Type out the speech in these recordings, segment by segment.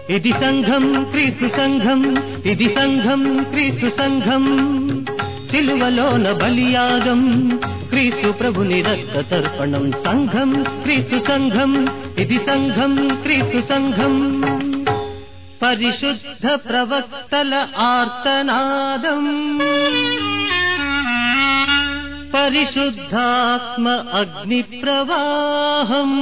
ఇది సంఘం క్రీస్తు సంఘం ఇది సంఘం క్రీస్తు సంఘం సిలువలోన బలియాగం క్రీస్తు ప్రభుని రక్త తర్పణం సంఘం క్రీస్తు సంఘం ఇది సంఘం క్రీస్తు సంఘం పరిశుద్ధ ప్రవక్తల ఆర్తనాదం పరిశుద్ధాత్మ అగ్ని ప్రవాహం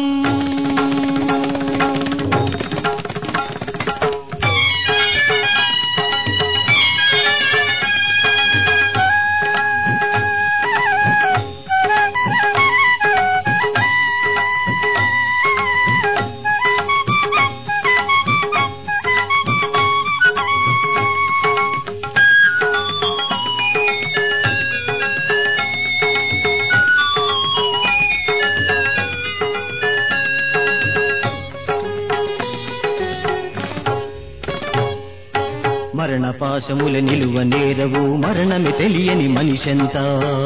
మరణ పాశముల నిలువ నేరవు మరణమి తెలియని మనిషంతా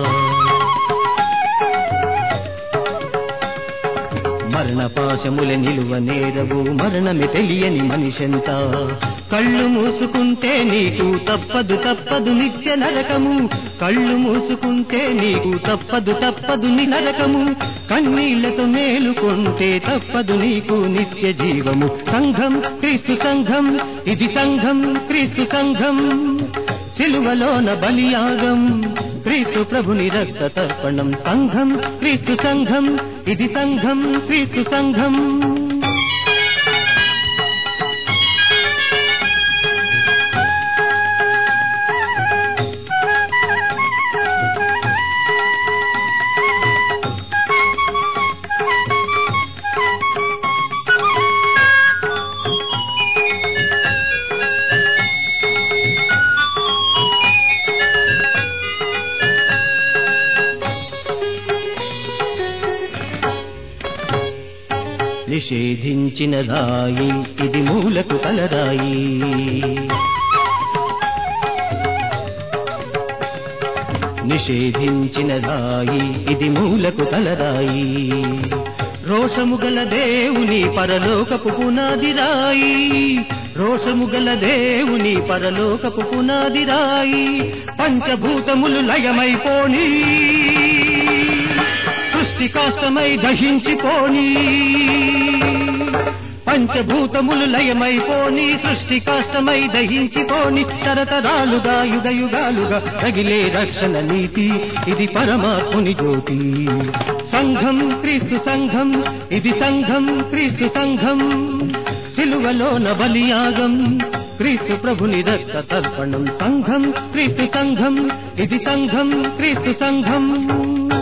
మరణ పాశముల నిలువ నేరవు మరణమి తెలియని మనిషంతా కళ్ళు మూసుకుంటే నీకు తప్పదు తప్పదు నిత్య నరకము కళ్ళు మూసుకుంటే నీకు తప్పదు తప్పదు ని నరకము కన్నీళ్లతో మేలుకుంటే తప్పదు నీకు నిత్య జీవము సంఘం క్రీస్తు సంఘం ఇది సంఘం క్రీస్తు సంఘం సిలువలోన బలియాగం క్రీస్తు ప్రభుని రక్త తర్పణం సంఘం క్రీస్తు సంఘం ఇది సంఘం క్రీస్తు సంఘం నిషేధించిన రాయి ఇది మూలకు కలరాయి నిషేధించిన రాయి ఇది మూలకు కలరాయి రోషము గల దేవుని పరలోకపు పునాది రాయి రోషము గల దేవుని పరలోకపు పునాది రాయి పంచభూతములు లయమైపోని సృష్టి కాష్టమై దహించిపోని పంచభూతములు లయమైపోని సృష్టి కాష్టమై దహించిపోని తరతరాలుగా యుగ యుగాలుగా తగిలే రక్షణ నీతి ఇది పరమాత్ముని జ్యోతి సంఘం క్రీస్తు సంఘం ఇది సంఘం క్రీస్తు సంఘం సిలువలోన బలియాగం క్రీస్తు ప్రభుని రక్త తర్పణం సంఘం క్రీస్తు సంఘం ఇది సంఘం క్రీస్తు సంఘం